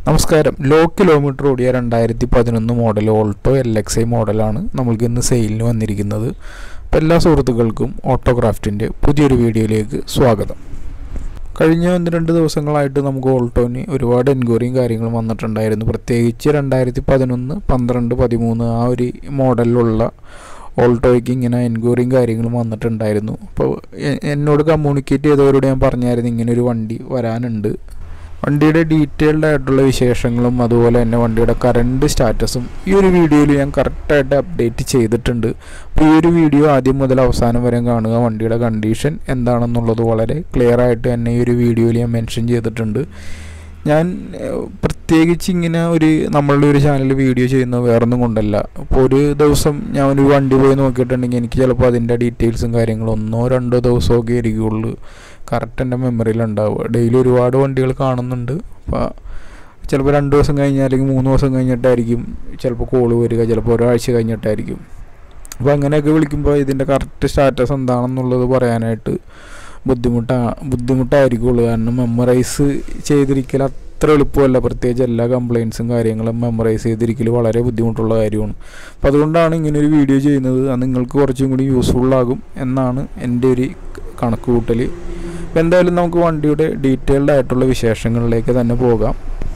നമസ്കാരം low kilometre ഓടിയ രണ്ടായിരത്തി പതിനൊന്ന് model Alto L X I മോഡലാണ് നമ്മൾക്ക് ഇന്ന് സെയിലിന് വന്നിരിക്കുന്നത് അപ്പോൾ എല്ലാ സുഹൃത്തുക്കൾക്കും ഓട്ടോഗ്രാഫ്റ്റിൻ്റെ പുതിയൊരു വീഡിയോയിലേക്ക് സ്വാഗതം കഴിഞ്ഞ ഒന്ന് രണ്ട് ദിവസങ്ങളായിട്ട് നമുക്ക് ഓൾട്ടോന് ഒരുപാട് എൻക്വയറിയും കാര്യങ്ങളും വന്നിട്ടുണ്ടായിരുന്നു പ്രത്യേകിച്ച് രണ്ടായിരത്തി പതിനൊന്ന് പന്ത്രണ്ട് പതിമൂന്ന് ആ ഒരു മോഡലിലുള്ള ഓൾട്ടോയ്ക്ക് ഇങ്ങനെ എൻക്വയറിയും കാര്യങ്ങളും വന്നിട്ടുണ്ടായിരുന്നു അപ്പോൾ എ- എന്നോട് കമ്മ്യൂണിക്കേറ്റ് ചെയ്തവരോട് ഞാൻ പറഞ്ഞായിരുന്നു ഇങ്ങനെ ഒരു വണ്ടി വരാനുണ്ട് വണ്ടിയുടെ ഡീറ്റെയിൽഡ് ആയിട്ടുള്ള വിശേഷങ്ങളും അതുപോലെ തന്നെ വണ്ടിയുടെ കറണ്ട് സ്റ്റാറ്റസും ഈ ഒരു വീഡിയോയിൽ ഞാൻ കറക്റ്റായിട്ട് അപ്ഡേറ്റ് ചെയ്തിട്ടുണ്ട് അപ്പോൾ ഈ ഒരു വീഡിയോ ആദ്യം മുതൽ അവസാനം വരെ കാണുക വണ്ടിയുടെ കണ്ടീഷൻ എന്താണെന്നുള്ളത് വളരെ ക്ലിയർ ആയിട്ട് തന്നെ ഈ ഒരു വീഡിയോയിൽ ഞാൻ മെൻഷൻ ചെയ്തിട്ടുണ്ട് ഞാൻ ഏഹ്, പ്രത്യേകിച്ച് ഇങ്ങനെ ഒരു നമ്മളുടെ ഒരു ചാനൽ വീഡിയോ ചെയ്യുന്നത് വേറൊന്നും കൊണ്ടല്ല അപ്പോൾ ഒരു ദിവസം ഞാൻ ഒരു വണ്ടി പോയി നോക്കിയിട്ടുണ്ടെങ്കിൽ എനിക്ക് ചിലപ്പോൾ അതിൻ്റെ ഡീറ്റെയിൽസും കാര്യങ്ങളും ഒന്നോ രണ്ടോ ദിവസമൊക്കെ ആയിരിക്കുള്ളൂ കറക്റ്റ് എൻ്റെ മെമ്മറിയിൽ ഉണ്ടാവുക ഡെയിലി ഒരുപാട് വണ്ടികൾ കാണുന്നുണ്ട് അപ്പോൾ ചിലപ്പോൾ രണ്ട് ദിവസം കഴിഞ്ഞ് അല്ലെങ്കിൽ മൂന്ന് ദിവസം കഴിഞ്ഞിട്ടായിരിക്കും ചിലപ്പോൾ കോള് വരിക ചിലപ്പോൾ ഒരാഴ്ച കഴിഞ്ഞിട്ടായിരിക്കും അപ്പോൾ അങ്ങനെയൊക്കെ വിളിക്കുമ്പോൾ ഇതിൻ്റെ കറക്റ്റ് സ്റ്റാറ്റസ് എന്താണെന്നുള്ളത് പറയാനായിട്ട് ബുദ്ധിമുട്ടാ ബുദ്ധിമുട്ടായിരിക്കുള്ളൂ കാരണം മെമ്മറൈസ് ചെയ്തിരിക്കൽ അത്ര എളുപ്പമല്ല പ്രത്യേകിച്ച് എല്ലാ കംപ്ലയിൻസും കാര്യങ്ങളും മെമ്മറൈസ് ചെയ്തിരിക്കൽ വളരെ ബുദ്ധിമുട്ടുള്ള കാര്യമാണ് അപ്പോൾ അതുകൊണ്ടാണ് ഇങ്ങനെ ഒരു വീഡിയോ ചെയ്യുന്നത് അത് നിങ്ങൾക്ക് കുറച്ചും കൂടി യൂസ്ഫുൾ ആകും എന്നാണ് എൻ്റെ ഒരു കണക്ക് കൂട്ടൽ അപ്പോൾ എന്തായാലും നമുക്ക് വണ്ടിയുടെ ഡീറ്റെയിൽഡ് ആയിട്ടുള്ള വിശേഷങ്ങളിലേക്ക് തന്നെ പോകാം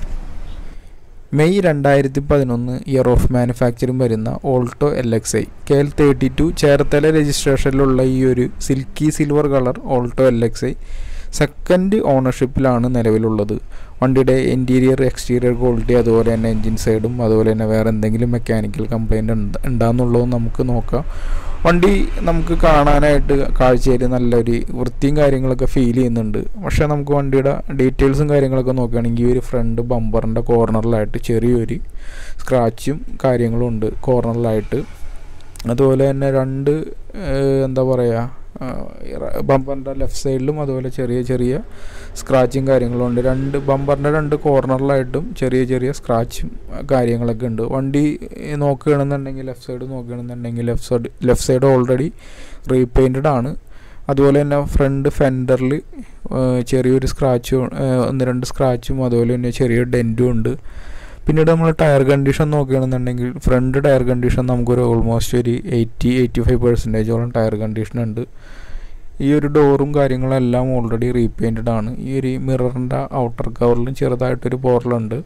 മെയ് രണ്ടായിരത്തി പതിനൊന്ന് ഇയർ ഓഫ് മാനുഫാക്ചറിങ് വരുന്ന Alto L X I K L thirty two Cherthala രജിസ്ട്രേഷനിലുള്ള ഈ ഒരു silky silver colour Alto L X I second ഓണർഷിപ്പിലാണ് നിലവിലുള്ളത് വണ്ടിയുടെ ഇൻറ്റീരിയർ എക്സ്റ്റീരിയർ ക്വാളിറ്റി അതുപോലെ തന്നെ എൻജിൻ സൈഡും അതുപോലെ തന്നെ വേറെ എന്തെങ്കിലും മെക്കാനിക്കൽ കംപ്ലൈൻറ്റ് ഉണ്ട് ഉണ്ടാകുന്നുള്ളതും നമുക്ക് നോക്കാം വണ്ടി നമുക്ക് കാണാനായിട്ട് കാഴ്ചയിൽ നല്ലൊരു വൃത്തിയും കാര്യങ്ങളൊക്കെ ഫീൽ ചെയ്യുന്നുണ്ട് പക്ഷേ നമുക്ക് വണ്ടിയുടെ ഡീറ്റെയിൽസും കാര്യങ്ങളൊക്കെ നോക്കുകയാണെങ്കിൽ ഈ ഒരു ഫ്രണ്ട് ബമ്പറിൻ്റെ കോർണറിലായിട്ട് ചെറിയൊരു സ്ക്രാച്ചും കാര്യങ്ങളും ഉണ്ട് കോർണറിലായിട്ട് അതുപോലെ തന്നെ രണ്ട് ഏഹ്, എന്താ പറയുക ബമ്പറിൻ്റെ ലെഫ്റ്റ് സൈഡിലും അതുപോലെ ചെറിയ ചെറിയ സ്ക്രാച്ചും കാര്യങ്ങളും ഉണ്ട് രണ്ട് ബമ്പറിൻ്റെ രണ്ട് കോർണറിലായിട്ടും ചെറിയ ചെറിയ സ്ക്രാച്ചും കാര്യങ്ങളൊക്കെ ഉണ്ട് വണ്ടി ഏഹ്, നോക്കുകയാണെന്നുണ്ടെങ്കിൽ ലെഫ്റ്റ് സൈഡ് നോക്കുകയാണെന്നുണ്ടെങ്കിൽ left side left side already repainted ആണ് അതുപോലെ തന്നെ ഫ്രണ്ട് ഫെൻഡറിൽ ചെറിയൊരു സ്ക്രാച്ചും ഒന്ന് രണ്ട് സ്ക്രാച്ചും അതുപോലെ തന്നെ ചെറിയ ഡെൻറ്റും ഉണ്ട് പിന്നീട് നമ്മൾ ടയർ കണ്ടീഷൻ നോക്കുകയാണെന്നുണ്ടെങ്കിൽ ഫ്രണ്ട് ടയർ കണ്ടീഷൻ നമുക്കൊരു ഓൾമോസ്റ്റ് ഒരു എയ്റ്റി എയ്റ്റി ഫൈവ് പെർസെൻറ്റേജോളം ടയർ കണ്ടീഷൻ ഉണ്ട് ഈ ഒരു ഡോറും കാര്യങ്ങളും എല്ലാം ഓൾറെഡി റീപെയിൻറ്റഡ് ആണ് ഈ ഒരു മിററിൻ്റെ ഔട്ടർ കവറിലും ചെറുതായിട്ടൊരു പോറലുണ്ട്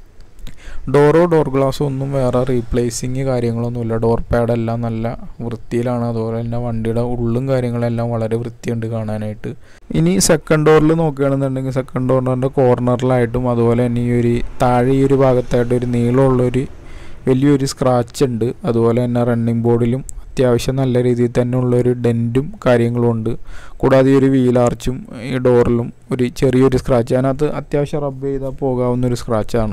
ഡോറോ ഡോർ ഗ്ലാസ്സോ ഒന്നും വേറെ റീപ്ലേസിങ് കാര്യങ്ങളൊന്നുമില്ല ഡോർ പാഡെല്ലാം നല്ല വൃത്തിയിലാണ് അതുപോലെ തന്നെ വണ്ടിയുടെ ഉള്ളും കാര്യങ്ങളെല്ലാം വളരെ വൃത്തിയുണ്ട് കാണാനായിട്ട് ഇനി സെക്കൻഡ് ഡോറിൽ നോക്കുകയാണെന്നുണ്ടെങ്കിൽ സെക്കൻഡ് ഡോറിൻ്റെ കോർണറിലായിട്ടും അതുപോലെ തന്നെ ഈ ഒരു താഴെ ഈ ഒരു ഭാഗത്തായിട്ട് ഒരു നീളമുള്ളൊരു വലിയൊരു സ്ക്രാച്ച് ഉണ്ട് അതുപോലെ തന്നെ റണ്ണിങ് ബോർഡിലും അത്യാവശ്യം നല്ല രീതിയിൽ തന്നെ ഉള്ളൊരു ഡെൻറ്റും കാര്യങ്ങളും ഉണ്ട് കൂടാതെ ഈ ഒരു വീലാർച്ചും ഈ ഡോറിലും ഒരു ചെറിയൊരു സ്ക്രാച്ച് അതിനകത്ത് അത്യാവശ്യം റബ്ബ് ചെയ്താൽ പോകാവുന്ന ഒരു സ്ക്രാച്ചാണ്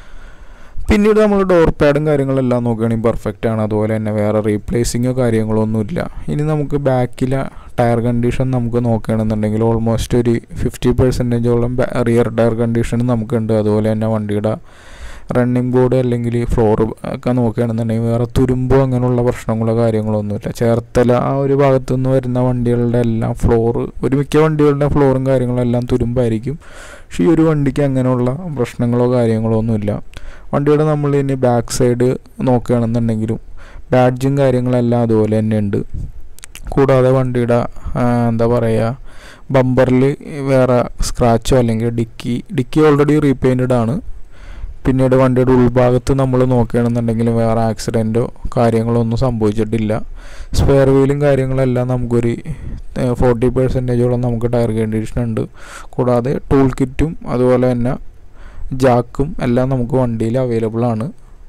പിന്നീട് നമ്മൾ ഡോർ പാഡും കാര്യങ്ങളെല്ലാം നോക്കുകയാണെങ്കിൽ പെർഫെക്റ്റ് ആണ് അതുപോലെ തന്നെ വേറെ റീപ്ലേസിങ്ങോ കാര്യങ്ങളോ ഒന്നുമില്ല ഇനി നമുക്ക് ബാക്കിലെ ടയർ കണ്ടീഷൻ നമുക്ക് നോക്കുകയാണെന്നുണ്ടെങ്കിൽ ഓൾമോസ്റ്റ് ഒരു ഫിഫ്റ്റി പെർസെൻറ്റേജോളം റിയർ ടയർ കണ്ടീഷൻ നമുക്കുണ്ട് അതുപോലെ തന്നെ വണ്ടിയുടെ റണ്ണിങ് ബോർഡ് അല്ലെങ്കിൽ ഫ്ലോർ ഒക്കെ നോക്കുകയാണെന്നുണ്ടെങ്കിൽ വേറെ തുരുമ്പോ അങ്ങനെയുള്ള പ്രശ്നങ്ങളോ കാര്യങ്ങളോ ഒന്നുമില്ല ചേർത്തല ആ ഒരു ഭാഗത്തു നിന്ന് വരുന്ന വണ്ടികളുടെ എല്ലാം ഫ്ലോർ ഒരു മിക്ക വണ്ടികളുടെ ഫ്ലോറും കാര്യങ്ങളും എല്ലാം തുരുമ്പായിരിക്കും പക്ഷേ ഈ ഒരു വണ്ടിക്ക് അങ്ങനെയുള്ള പ്രശ്നങ്ങളോ കാര്യങ്ങളോ ഒന്നുമില്ല വണ്ടിയുടെ നമ്മൾ ഇനി ബാക്ക് സൈഡ് നോക്കുകയാണെന്നുണ്ടെങ്കിലും ബാഡ്ജും കാര്യങ്ങളെല്ലാം അതുപോലെ തന്നെ ഉണ്ട് കൂടാതെ വണ്ടിയുടെ ആ, എന്താ പറയുക ബമ്പറിൽ വേറെ സ്ക്രാച്ചോ അല്ലെങ്കിൽ ഡിക്കി ഡിക്കി ഓൾറെഡി റീപെയിൻറ്റഡ് ആണ് പിന്നീട് വണ്ടിയുടെ ഉൾഭാഗത്ത് നമ്മൾ നോക്കുകയാണെന്നുണ്ടെങ്കിൽ വേറെ ആക്സിഡൻറ്റോ കാര്യങ്ങളോ ഒന്നും സംഭവിച്ചിട്ടില്ല സ്പെയർ വീലും കാര്യങ്ങളെല്ലാം നമുക്കൊരു ഫോർട്ടി പെർസെൻറ്റേജോളം നമുക്ക് ടയർ കണ്ടീഷൻ ഉണ്ട് കൂടാതെ ടൂൾ കിറ്റും അതുപോലെ തന്നെ ജാക്കും എല്ലാം നമുക്ക് വണ്ടിയിൽ അവൈലബിൾ ആണ്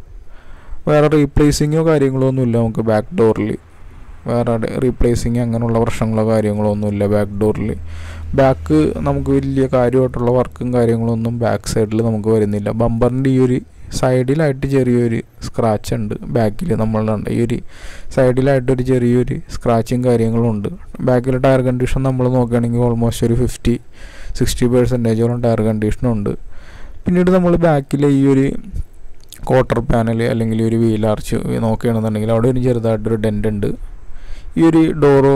വേറെ റീപ്ലേസിങ്ങോ കാര്യങ്ങളോ ഒന്നുമില്ല നമുക്ക് ബാക്ക് ഡോറിൽ വേറെ റീപ്ലേസിങ് അങ്ങനെയുള്ള പ്രശ്നങ്ങളോ കാര്യങ്ങളോ ഒന്നുമില്ല ബാക്ക് ഡോറിൽ ബാക്ക് നമുക്ക് വലിയ കാര്യമായിട്ടുള്ള വർക്കും കാര്യങ്ങളൊന്നും ബാക്ക് സൈഡിൽ നമുക്ക് വരുന്നില്ല ബമ്പറിൻ്റെ ഈ ഒരു സൈഡിലായിട്ട് ചെറിയൊരു സ്ക്രാച്ച് ഉണ്ട് ബാക്കിൽ നമ്മളുണ്ട് ഈ ഒരു സൈഡിലായിട്ടൊരു ചെറിയൊരു സ്ക്രാച്ചും കാര്യങ്ങളും ഉണ്ട് ബാക്കിൽ ടയർ കണ്ടീഷൻ നമ്മൾ നോക്കുകയാണെങ്കിൽ ഓൾമോസ്റ്റ് ഒരു ഫിഫ്റ്റി സിക്സ്റ്റി പെർസെൻറ്റേജോളം ടയർ കണ്ടീഷനുണ്ട് പിന്നീട് നമ്മൾ ബാക്കിലെ ഈ ഒരു ക്വാർട്ടർ പാനൽ അല്ലെങ്കിൽ ഒരു വീൽ ആർച്ച് നോക്കുകയാണെന്നുണ്ടെങ്കിൽ അവിടെ ഒരു ചെറുതായിട്ടൊരു ഡെൻ്റ് ഉണ്ട് ഈ ഒരു ഡോറോ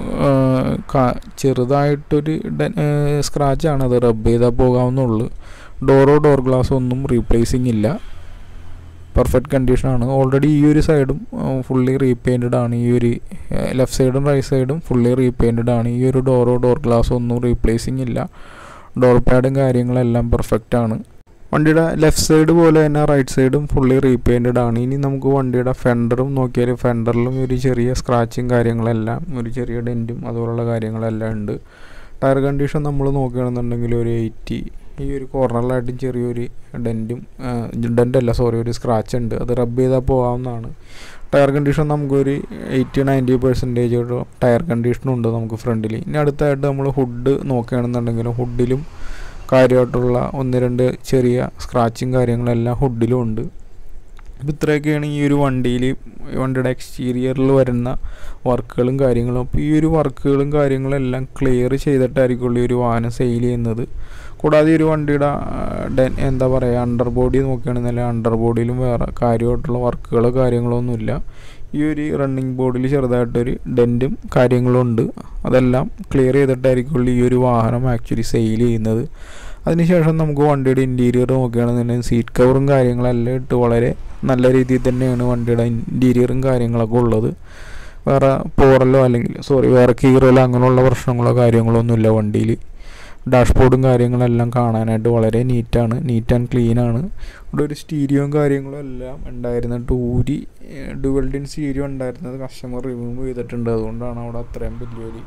ചെറുതായിട്ടൊരു സ്ക്രാച്ചാണ് അത് റബ്ബ് ചെയ്താൽ പോകാവുന്നുള്ളൂ ഡോറോ ഡോർ ഗ്ലാസ് ഒന്നും റീപ്ലേസിങ് ഇല്ല പെർഫെക്റ്റ് കണ്ടീഷനാണ് ഓൾറെഡി ഈ ഒരു സൈഡും ഫുള്ളി റീപെയിൻറ്റഡ് ആണ് ഈ ഒരു ലെഫ്റ്റ് സൈഡും റൈറ്റ് സൈഡും ഫുള്ളി റീപെയിൻറ്റഡ് ആണ് ഈ ഒരു ഡോറോ ഡോർ ഗ്ലാസ് ഒന്നും റീപ്ലേസിങ് ഇല്ല ഡോർ പാഡും കാര്യങ്ങളെല്ലാം പെർഫെക്റ്റ് ആണ് വണ്ടിയുടെ ലെഫ്റ്റ് സൈഡ് പോലെ തന്നെ റൈറ്റ് സൈഡും ഫുള്ളി റീപെയിൻറ്റഡ് ആണ് ഇനി നമുക്ക് വണ്ടിയുടെ ഫെൻഡറും നോക്കിയാൽ ഫെൻഡറിലും ഒരു ചെറിയ സ്ക്രാച്ചും കാര്യങ്ങളെല്ലാം ഒരു ചെറിയ ഡെൻറ്റും അതുപോലുള്ള കാര്യങ്ങളെല്ലാം ഉണ്ട് ടയർ കണ്ടീഷൻ നമ്മൾ നോക്കുകയാണെന്നുണ്ടെങ്കിൽ ഒരു എയ്റ്റി ഈ ഒരു കോർണറിലായിട്ടും ചെറിയൊരു ഡെൻറ്റും ഡെൻ്റ് അല്ല സോറി ഒരു സ്ക്രാച്ച് ഉണ്ട് അത് റബ്ബ് ചെയ്താൽ പോകാവുന്നതാണ് ടയർ കണ്ടീഷൻ നമുക്കൊരു എയ്റ്റി നയൻറ്റി പെർസെൻറ്റേജ് ടയർ കണ്ടീഷനും ഉണ്ട് നമുക്ക് ഫ്രണ്ടിൽ ഇനി അടുത്തായിട്ട് നമ്മൾ ഹുഡ് നോക്കുകയാണെന്നുണ്ടെങ്കിലും ഹുഡിലും കാര്യമായിട്ടുള്ള ഒന്ന് രണ്ട് ചെറിയ സ്ക്രാച്ചും കാര്യങ്ങളെല്ലാം ഹുഡിലും ഉണ്ട് അപ്പോൾ ഇത്രയൊക്കെയാണ് ഈ ഒരു വണ്ടിയിൽ വണ്ടിയുടെ എക്സ്റ്റീരിയറിൽ വരുന്ന വർക്കുകളും കാര്യങ്ങളും അപ്പോൾ ഈ ഒരു വർക്കുകളും കാര്യങ്ങളെല്ലാം ക്ലിയർ ചെയ്തിട്ടായിരിക്കും ഈ ഒരു വാഹനം സെയിൽ ചെയ്യുന്നത് കൂടാതെ ഈ ഒരു വണ്ടിയുടെ എന്താ പറയുക അണ്ടർ ബോഡി നോക്കുകയാണെന്നുണ്ടെങ്കിൽ അണ്ടർ ബോഡിയിലും വേറെ കാര്യമായിട്ടുള്ള വർക്കുകളോ കാര്യങ്ങളോ ഒന്നുമില്ല ഈ ഒരു റണ്ണിങ് ബോർഡിൽ ചെറുതായിട്ടൊരു ഡെൻറ്റും കാര്യങ്ങളും ഉണ്ട് അതെല്ലാം ക്ലിയർ ചെയ്തിട്ടായിരിക്കും ഈ ഒരു വാഹനം ആക്ച്വലി സെയിൽ ചെയ്യുന്നത് അതിനുശേഷം നമുക്ക് വണ്ടിയുടെ ഇൻറ്റീരിയർ നോക്കുകയാണെന്നുണ്ടെങ്കിൽ സീറ്റ് കവറും കാര്യങ്ങളെല്ലാം ഇട്ട് വളരെ നല്ല രീതിയിൽ തന്നെയാണ് വണ്ടിയുടെ ഇൻറ്റീരിയറും കാര്യങ്ങളൊക്കെ ഉള്ളത് വേറെ പോറലോ അല്ലെങ്കിൽ സോറി വേറെ കീറലോ അങ്ങനെയുള്ള പ്രശ്നങ്ങളോ കാര്യങ്ങളോ ഒന്നുമില്ല വണ്ടിയിൽ ഡാഷ്ബോർഡും കാര്യങ്ങളെല്ലാം കാണാനായിട്ട് വളരെ നീറ്റാണ് നീറ്റ് ആൻഡ് ക്ലീൻ ആണ് ഇവിടെ ഒരു സ്റ്റീരിയോയും കാര്യങ്ങളും എല്ലാം ഉണ്ടായിരുന്നിട്ട് ഊരി ഡുവൽഡിൻ സ്റ്റീരിയോ ഉണ്ടായിരുന്നത് കസ്റ്റമർ റിമൂവ് ചെയ്തിട്ടുണ്ട് അതുകൊണ്ടാണ് അവിടെ അത്രയും വലിയൊരു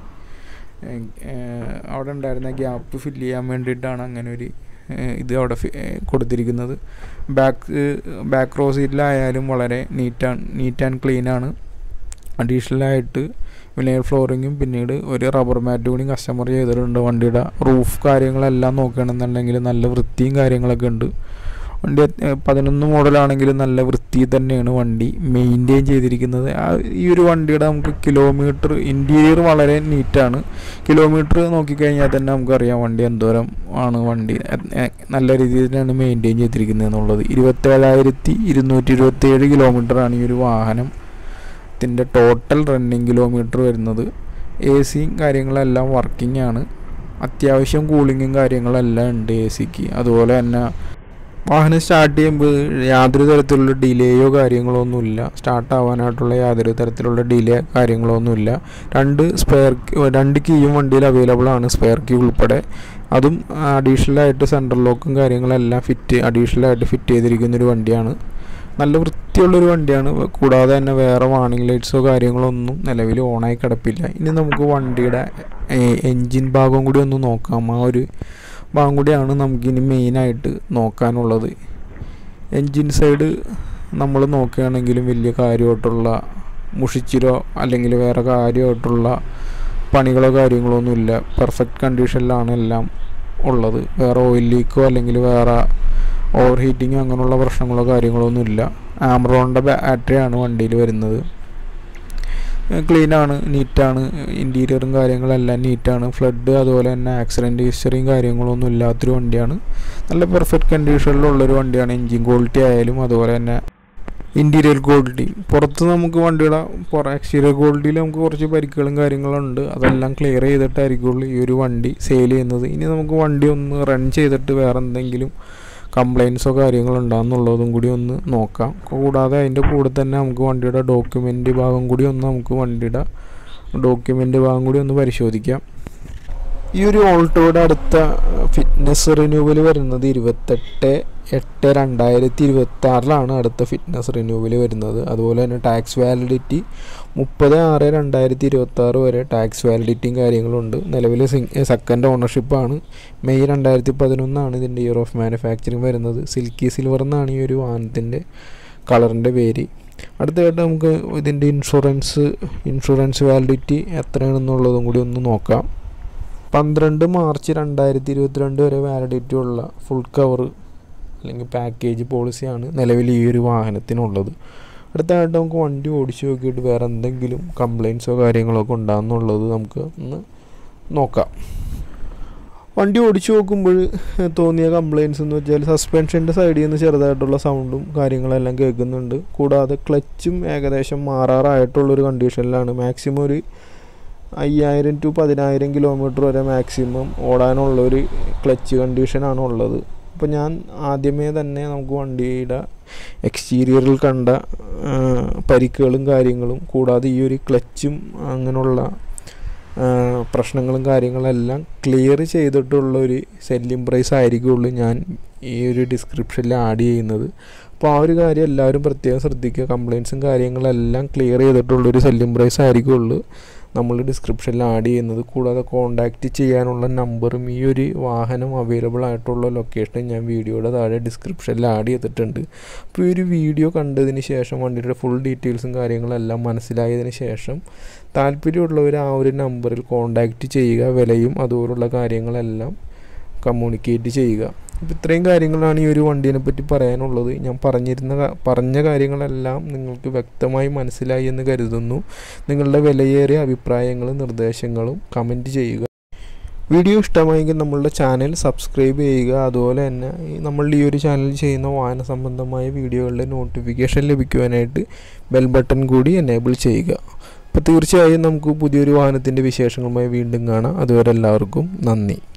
അവിടെ ഉണ്ടായിരുന്ന ഗ്യാപ്പ് ഫില്ല് ചെയ്യാൻ വേണ്ടിയിട്ടാണ് അങ്ങനെ ഒരു ഇത് അവിടെ കൊടുത്തിരിക്കുന്നത് ബാക്ക് ബാക്ക് റോ സീറ്റിലായാലും വളരെ നീറ്റാണ് നീറ്റ് ആൻഡ് ക്ലീൻ ആണ് അഡീഷണലായിട്ട് വിനയർ ഫ്ലോറിങ്ങും പിന്നീട് ഒരു റബ്ബർ മാറ്റ് കൂടി കസ്റ്റമർ ചെയ്തിട്ടുണ്ട് വണ്ടിയുടെ റൂഫ് കാര്യങ്ങളെല്ലാം നോക്കുകയാണെന്നുണ്ടെങ്കിൽ നല്ല വൃത്തിയും കാര്യങ്ങളൊക്കെ ഉണ്ട് വണ്ടി പതിനൊന്ന് മോഡലാണെങ്കിലും നല്ല വൃത്തി തന്നെയാണ് വണ്ടി മെയിൻറ്റെയിൻ ചെയ്തിരിക്കുന്നത് ഈ ഒരു വണ്ടിയുടെ നമുക്ക് കിലോമീറ്റർ ഇൻറ്റീരിയർ വളരെ നീറ്റാണ് കിലോമീറ്റർ നോക്കിക്കഴിഞ്ഞാൽ തന്നെ നമുക്കറിയാം വണ്ടി എന്തോരം ആണ് വണ്ടി നല്ല രീതിയിൽ തന്നെയാണ് മെയിൻറ്റെയിൻ ചെയ്തിരിക്കുന്നത് എന്നുള്ളത് ഇരുപത്തേഴായിരത്തി ഇരുന്നൂറ്റി ഇരുപത്തേഴ് കിലോമീറ്ററാണ് ഈ ഒരു വാഹനം ത്തിൻ്റെ ടോട്ടൽ റണ്ണിങ് കിലോമീറ്റർ വരുന്നത് എ സിയും കാര്യങ്ങളെല്ലാം വർക്കിംഗ് ആണ് അത്യാവശ്യം കൂളിങ്ങും കാര്യങ്ങളെല്ലാം ഉണ്ട് എ സിക്ക് അതുപോലെ തന്നെ വാഹനം സ്റ്റാർട്ട് ചെയ്യുമ്പോൾ യാതൊരു തരത്തിലുള്ള ഡിലേയോ കാര്യങ്ങളോ ഒന്നുമില്ല സ്റ്റാർട്ട് ആവാനായിട്ടുള്ള യാതൊരു തരത്തിലുള്ള ഡിലേ കാര്യങ്ങളോ ഒന്നുമില്ല രണ്ട് സ്പെയർ രണ്ട് കീയും വണ്ടിയിൽ അവൈലബിൾ ആണ് സ്പെയർ കീ ഉൾപ്പെടെ അതും അഡീഷണലായിട്ട് സെൻട്രൽ ലോക്കും കാര്യങ്ങളെല്ലാം ഫിറ്റ് അഡീഷണലായിട്ട് ഫിറ്റ് ചെയ്തിരിക്കുന്ന ഒരു വണ്ടിയാണ് നല്ല വൃത്തിയുള്ളൊരു വണ്ടിയാണ് കൂടാതെ തന്നെ വേറെ വാണിംഗ് ലൈറ്റ്സോ കാര്യങ്ങളോ ഒന്നും നിലവിൽ ഓണായി കിടപ്പില്ല ഇനി നമുക്ക് വണ്ടിയുടെ എൻജിൻ ഭാഗം കൂടി ഒന്ന് നോക്കാം ആ ഒരു ഭാഗം കൂടിയാണ് നമുക്കിനി മെയിനായിട്ട് നോക്കാനുള്ളത് എൻജിൻ സൈഡ് നമ്മൾ നോക്കുകയാണെങ്കിലും വലിയ കാര്യമായിട്ടുള്ള മുഷിച്ചിരോ അല്ലെങ്കിൽ വേറെ കാര്യമായിട്ടുള്ള പണികളോ കാര്യങ്ങളോ ഒന്നുമില്ല പെർഫെക്റ്റ് കണ്ടീഷനിലാണ് എല്ലാം ഉള്ളത് വേറെ ഓയിൽ ലീക്കോ അല്ലെങ്കിൽ വേറെ ഓവർ ഹീറ്റിങ്ങോ അങ്ങനെയുള്ള പ്രശ്നങ്ങളോ കാര്യങ്ങളോ ഒന്നുമില്ല ആമറോണിൻ്റെ ബാറ്ററിയാണ് വണ്ടിയിൽ വരുന്നത് ക്ലീനാണ് നീറ്റാണ് ഇൻറ്റീരിയറും കാര്യങ്ങളെല്ലാം നീറ്റാണ് ഫ്ലഡ് അതുപോലെ തന്നെ ആക്സിഡൻറ്റ് ഹിസ്റ്ററിയും കാര്യങ്ങളൊന്നും ഇല്ലാത്തൊരു വണ്ടിയാണ് നല്ല പെർഫെക്റ്റ് കണ്ടീഷനിലുള്ളൊരു വണ്ടിയാണ് എൻജിൻ ക്വാളിറ്റി ആയാലും അതുപോലെ തന്നെ ഇൻറ്റീരിയർ ക്വാളിറ്റി പുറത്ത് നമുക്ക് വണ്ടിയുടെ പുറ എക്സ്റ്റീരിയർ ക്വാളിറ്റിയിൽ നമുക്ക് കുറച്ച് പരിക്കുകളും കാര്യങ്ങളും ഉണ്ട് അതെല്ലാം ക്ലിയർ ചെയ്തിട്ടായിരിക്കുള്ളൂ ഈ ഒരു വണ്ടി സെയിൽ ചെയ്യുന്നത് ഇനി നമുക്ക് വണ്ടി ഒന്ന് റൺ ചെയ്തിട്ട് വേറെ എന്തെങ്കിലും കംപ്ലയിൻസോ കാര്യങ്ങളോ ഉണ്ടാകുന്നുള്ളതും കൂടി ഒന്ന് നോക്കാം കൂടാതെ അതിൻ്റെ കൂടെ തന്നെ നമുക്ക് വണ്ടിയുടെ ഡോക്യുമെൻ്റ് ഭാഗം കൂടി ഒന്ന് നമുക്ക് വണ്ടിയുടെ ഡോക്യുമെൻ്റ് ഭാഗം കൂടി ഒന്ന് പരിശോധിക്കാം ഈ ഒരു ഓൾട്ടോയുടെ അടുത്ത ഫിറ്റ്നസ് റിന്യൂവൽ വരുന്നത് ഇരുപത്തെട്ട് എട്ട് രണ്ടായിരത്തി ഇരുപത്തി ആറിലാണ് അടുത്ത ഫിറ്റ്നസ് റിന്യൂവൽ വരുന്നത് അതുപോലെ തന്നെ ടാക്സ് വാലിഡിറ്റി മുപ്പത് ആറ് രണ്ടായിരത്തി ഇരുപത്തി ആറ് വരെ ടാക്സ് വാലിഡിറ്റിയും കാര്യങ്ങളുണ്ട് നിലവിൽ സെക്കൻഡ് ഓണർഷിപ്പാണ് മെയ് രണ്ടായിരത്തി പതിനൊന്നാണ് ഇതിൻ്റെ ഇയർ ഓഫ് മാനുഫാക്ചറിങ് വരുന്നത് സിൽക്കി സിൽവർ എന്നാണ് ഈ ഒരു വാഹനത്തിൻ്റെ കളറിൻ്റെ പേര് അടുത്തതായിട്ട് നമുക്ക് ഇതിൻ്റെ ഇൻഷുറൻസ് ഇൻഷുറൻസ് വാലിഡിറ്റി എത്രയാണെന്നുള്ളതും കൂടി ഒന്ന് നോക്കാം പന്ത്രണ്ട് മാർച്ച് രണ്ടായിരത്തി ഇരുപത്തിരണ്ട് വരെ വാലിഡിറ്റി ഉള്ള ഫുൾ കവർ അല്ലെങ്കിൽ പാക്കേജ് പോളിസിയാണ് നിലവിൽ ഈ ഒരു വാഹനത്തിനുള്ളത് അടുത്തതായിട്ട് നമുക്ക് വണ്ടി ഓടിച്ചു നോക്കിയിട്ട് വേറെ എന്തെങ്കിലും കംപ്ലയിൻസോ കാര്യങ്ങളോ ഒക്കെ ഉണ്ടാകുന്നുള്ളത് നമുക്ക് ഒന്ന് നോക്കാം വണ്ടി ഓടിച്ചു നോക്കുമ്പോൾ തോന്നിയ കംപ്ലയിൻസ് എന്ന് വെച്ചാൽ സസ്പെൻഷൻ്റെ സൈഡിൽ നിന്ന് ചെറുതായിട്ടുള്ള സൗണ്ടും കാര്യങ്ങളെല്ലാം കേൾക്കുന്നുണ്ട് കൂടാതെ ക്ലച്ചും ഏകദേശം മാറാറായിട്ടുള്ളൊരു കണ്ടീഷനിലാണ് മാക്സിമം ഒരു അയ്യായിരം ടു പതിനായിരം കിലോമീറ്റർ വരെ മാക്സിമം ഓടാനുള്ള ഒരു ക്ലച്ച് കണ്ടീഷനാണ് ഉള്ളത് അപ്പോൾ ഞാൻ ആദ്യമേ തന്നെ നമുക്ക് വണ്ടിയുടെ എക്സ്റ്റീരിയറിൽ കണ്ട ആ, പരിക്കുകളും കാര്യങ്ങളും കൂടാതെ ഈ ഒരു ക്ലച്ചും അങ്ങനെയുള്ള ആ, പ്രശ്നങ്ങളും കാര്യങ്ങളെല്ലാം ക്ലിയർ ചെയ്തിട്ടുള്ള ഒരു സെല്ലിംഗ് പ്രൈസ് ആയിരിക്കുള്ളൂ ഞാൻ ഈ ഒരു ഡിസ്ക്രിപ്ഷനിൽ ആഡ് ചെയ്യുന്നത് അപ്പോൾ ആ ഒരു കാര്യം എല്ലാവരും പ്രത്യേകം ശ്രദ്ധിക്കുക കംപ്ലയിൻസും കാര്യങ്ങളെല്ലാം ക്ലിയർ ചെയ്തിട്ടുള്ളൊരു സെല്ലിംഗ് പ്രൈസ് ആയിരിക്കുള്ളൂ നമ്മൾ ഡിസ്ക്രിപ്ഷനിൽ ആഡ് ചെയ്യുന്നത് കൂടാതെ കോൺടാക്റ്റ് ചെയ്യാനുള്ള നമ്പറും ഈ ഒരു വാഹനം അവൈലബിൾ ആയിട്ടുള്ള ലൊക്കേഷനും ഞാൻ വീഡിയോയുടെ താഴെ ഡിസ്ക്രിപ്ഷനിൽ ആഡ് ചെയ്തിട്ടുണ്ട് അപ്പോൾ ഈ ഒരു വീഡിയോ കണ്ടതിന് ശേഷം വണ്ടിയുടെ ഫുൾ ഡീറ്റെയിൽസും കാര്യങ്ങളെല്ലാം മനസ്സിലായതിന് ശേഷം താല്പര്യമുള്ളവർ ആ ഒരു നമ്പറിൽ കോൺടാക്റ്റ് ചെയ്യുക വിലയും അതുപോലുള്ള കാര്യങ്ങളെല്ലാം കമ്മ്യൂണിക്കേറ്റ് ചെയ്യുക അപ്പോൾ ഇത്രയും കാര്യങ്ങളാണ് ഈ ഒരു വണ്ടീനെ പറ്റി പറയാനുള്ളത് ഞാൻ പറഞ്ഞിരുന്ന കാ- പറഞ്ഞ കാര്യങ്ങളെല്ലാം നിങ്ങൾക്ക് വ്യക്തമായി മനസ്സിലായി എന്ന് കരുതുന്നു നിങ്ങളുടെ വിലയേറിയ അഭിപ്രായങ്ങളും നിർദ്ദേശങ്ങളും കമൻറ്റ് ചെയ്യുക വീഡിയോ ഇഷ്ടമായെങ്കിൽ നമ്മളുടെ ചാനൽ സബ്സ്ക്രൈബ് ചെയ്യുക അതുപോലെ തന്നെ ഈ നമ്മളുടെ ഈ ഒരു ചാനൽ ചെയ്യുന്ന വാഹന സംബന്ധമായ വീഡിയോകളുടെ നോട്ടിഫിക്കേഷൻ ലഭിക്കുവാനായിട്ട് ബെൽ ബട്ടൺ കൂടി എനേബിൾ ചെയ്യുക അപ്പോൾ തീർച്ചയായും നമുക്ക് പുതിയൊരു വാഹനത്തിൻ്റെ വിശേഷങ്ങളുമായി വീണ്ടും കാണാം അതുവരെ എല്ലാവർക്കും നന്ദി